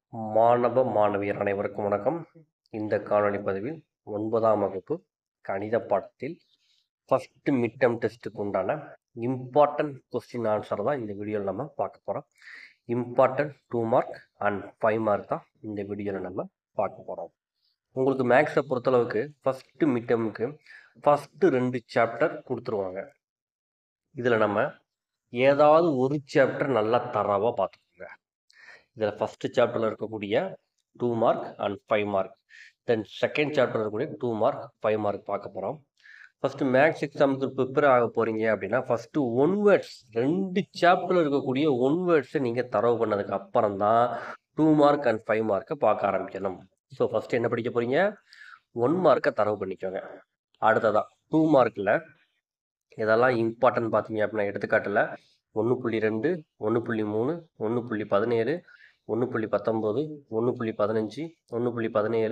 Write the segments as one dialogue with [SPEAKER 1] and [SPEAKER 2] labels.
[SPEAKER 1] மாணவ மாணவியர் அனைவருக்கும் வணக்கம் இந்த காணொளி பதிவில் ஒன்பதாம் வகுப்பு கணித பாடத்தில் ஃபஸ்ட்டு மிட்டம் டெஸ்ட்டுக்கு உண்டான இம்பார்ட்டன்ட் கொஸ்டின் ஆன்சர் தான் இந்த வீடியோவில் நம்ம பார்க்க போகிறோம் important two mark and five mark தான் இந்த வீடியோவில் நம்ம பார்க்க போகிறோம் உங்களுக்கு மேக்ஸை பொறுத்தளவுக்கு ஃபஸ்ட்டு மிட்டமுக்கு ஃபஸ்ட்டு ரெண்டு சாப்டர் கொடுத்துருவாங்க இதில் நம்ம ஏதாவது ஒரு சாப்டர் நல்லா தரவாக பார்த்துக்கோங்க இதில் ஃபஸ்ட்டு சாப்டரில் இருக்கக்கூடிய two mark and five mark then second chapter இருக்கக்கூடிய டூ மார்க் ஃபைவ் மார்க் பார்க்க போகிறோம் ஃபஸ்ட்டு மேக்ஸ் எக்ஸாமுக்கு ப்ரிப்பேர் ஆக போகிறீங்க அப்படின்னா ஃபஸ்ட்டு ஒன் வேர்ட்ஸ் ரெண்டு சாப்டரில் இருக்கக்கூடிய ஒன் வேர்ட்ஸை நீங்கள் தரவு பண்ணதுக்கு அப்புறம் தான் டூ மார்க் அண்ட் ஃபைவ் மார்க்கை பார்க்க ஆரம்பிக்கணும் ஸோ ஃபஸ்ட்டு என்ன படிக்க போகிறீங்க ஒன் மார்க்கை தரவு பண்ணிக்கோங்க அடுத்ததான் டூ மார்க்கில் இதெல்லாம் இம்பார்ட்டன்ட் பார்த்தீங்க அப்படின்னா எடுத்துக்காட்டில் ஒன்று புள்ளி ரெண்டு ஒன்று புள்ளி மூணு ஒன்று புள்ளி பதினேழு ஒன்று புள்ளி பத்தொம்போது ஒன்று புள்ளி பதினஞ்சு ஒன்று புள்ளி பதினேழு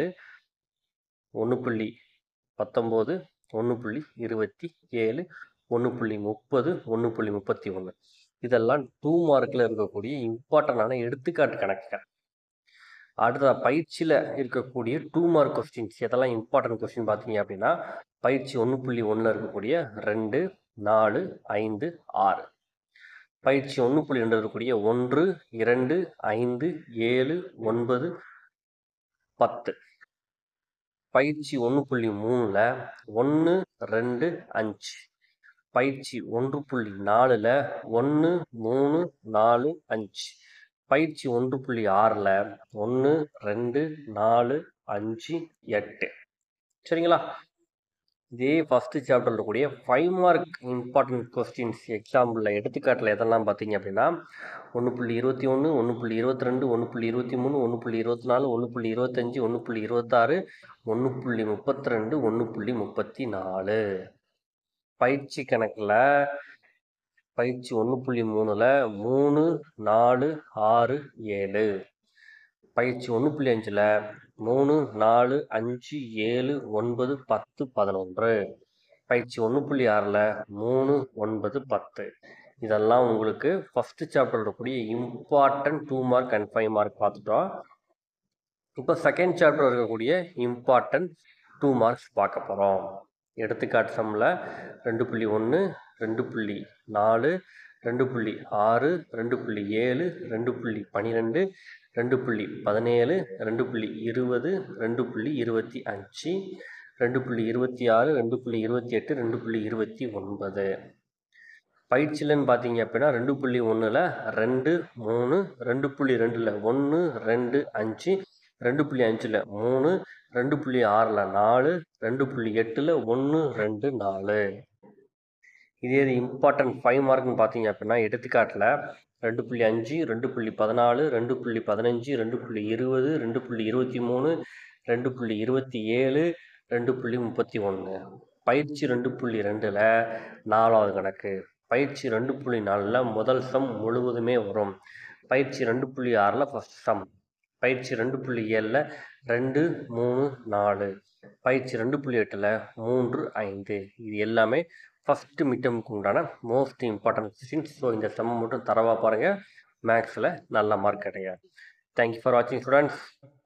[SPEAKER 1] ஒன்று புள்ளி பத்தொம்போது ஒன்று புள்ளி இருபத்தி ஏழு ஒன்று புள்ளி முப்பது ஒன்று புள்ளி முப்பத்தி ஒன்று இதெல்லாம் டூ மார்க்கில் இருக்கக்கூடிய இம்பார்ட்டண்டான எடுத்துக்காட்டு கணக்குகள் அடுத்த பயிற்சியில் இருக்கக்கூடிய டூ மார்க் கொஸ்டின்ஸ் எதெல்லாம் இம்பார்ட்டன்ட் கொஸ்டின் பார்த்தீங்க அப்படின்னா பயிற்சி ஒன்று புள்ளி ஒன்றில் இருக்கக்கூடிய ரெண்டு நாலு ஐந்து ஆறு பயிற்சி ஒன்று புள்ளி ரெண்டு இருக்கக்கூடிய ஒன்று இரண்டு ஐந்து ஏழு ஒன்பது பத்து பயிற்சி ஒன்று புள்ளி மூணில் ஒன்று ரெண்டு அஞ்சு பயிற்சி ஒன்று புள்ளி நாலில் ஒன்று மூணு நாலு அஞ்சு பயிற்சி ஒன்று புள்ளி ஆறில் ஒன்று ரெண்டு நாலு அஞ்சு எட்டு சரிங்களா இதே ஃபஸ்ட்டு சாப்டரில் இருக்கக்கூடிய ஃபைவ் மார்க் இம்பார்ட்டன்ட் கொஸ்டின்ஸ் எக்ஸாம்பிளில் எடுத்துக்காட்டில் எதெல்லாம் பார்த்தீங்க அப்படின்னா ஒன்று புள்ளி இருபத்தி ஒன்று ஒன்று புள்ளி இருபத்தி ரெண்டு ஒன்று புள்ளி இருபத்தி மூணு ஒன்று புள்ளி இருபத்தி நாலு ஒன்று புள்ளி இருபத்தஞ்சி ஒன்று புள்ளி இருபத்தாறு ஒன்று புள்ளி முப்பத்தி ரெண்டு ஒன்று புள்ளி முப்பத்தி நாலு பயிற்சி கணக்கில் பயிற்சி ஒன்று புள்ளி மூணில் மூணு நாலு ஆறு ஏழு பயிற்சி ஒன்று புள்ளி அஞ்சில் மூணு நாலு அஞ்சு ஏழு ஒன்பது பத்து பதினொன்று பயிற்சி ஒன்று புள்ளி ஆறில் மூணு ஒன்பது பத்து இதெல்லாம் உங்களுக்கு ஃபஸ்ட்டு சாப்டர் இருக்கக்கூடிய important two mark and five mark பார்த்துட்டோம் இப்போ செகண்ட் சாப்டர் இருக்கக்கூடிய இம்பார்ட்டன்ட் டூ மார்க்ஸ் பார்க்க போகிறோம் எடுத்துக்காட்டு சம்மில் ரெண்டு புள்ளி ஒன்று ரெண்டு புள்ளி நாலு ரெண்டு புள்ளி ஆறு ரெண்டு புள்ளி ஏழு ரெண்டு புள்ளி பன்னிரெண்டு ரெண்டு புள்ளி பதினேழு ரெண்டு புள்ளி இருபது ரெண்டு புள்ளி இருபத்தி அஞ்சு ரெண்டு புள்ளி இருபத்தி ஆறு ரெண்டு புள்ளி இருபத்தி எட்டு ரெண்டு புள்ளி இருபத்தி ஒன்பது பயிற்சியிலன்னு பார்த்தீங்க அப்படின்னா ரெண்டு புள்ளி ஒன்றில் ரெண்டு மூணு ரெண்டு புள்ளி ரெண்டில் ஒன்று ரெண்டு அஞ்சு ரெண்டு புள்ளி அஞ்சில் மூணு ரெண்டு புள்ளி ஆறில் நாலு ரெண்டு புள்ளி எட்டில் ஒன்று ரெண்டு நாலு இதே இது இம்பார்ட்டன்ட் ஃபைவ் மார்க்னு பார்த்தீங்க அப்படின்னா எடுத்துக்காட்டில் ரெண்டு புள்ளி அஞ்சு ரெண்டு புள்ளி பதினாலு ரெண்டு புள்ளி பதினஞ்சு ரெண்டு புள்ளி இருபது ரெண்டு புள்ளி இருபத்தி மூணு ரெண்டு புள்ளி இருபத்தி ஏழு ரெண்டு புள்ளி முப்பத்தி ஒன்று பயிற்சி ரெண்டு புள்ளி ரெண்டில் நாலாவது கணக்கு பயிற்சி ரெண்டு புள்ளி நாலில் முதல் சம் முழுவதுமே வரும் பயிற்சி ரெண்டு புள்ளி ஆறில் ஃபஸ்ட் சம் பயிற்சி ரெண்டு புள்ளி ஏழில் ரெண்டு மூணு நாலு பயிற்சி ரெண்டு புள்ளி எட்டில் மூன்று ஐந்து இது எல்லாமே ஃபஸ்ட்டு மிட்டமுக்கு உண்டான மோஸ்ட் இம்பார்ட்டன்ட் கொஸ்டின்ஸ் ஸோ இந்த செம் மட்டும் தரவாக பாருங்கள் மேக்ஸில் நல்ல மார்க் கிடையாது தேங்க்யூ ஃபார் வாட்சிங் ஸ்டூடெண்ட்ஸ்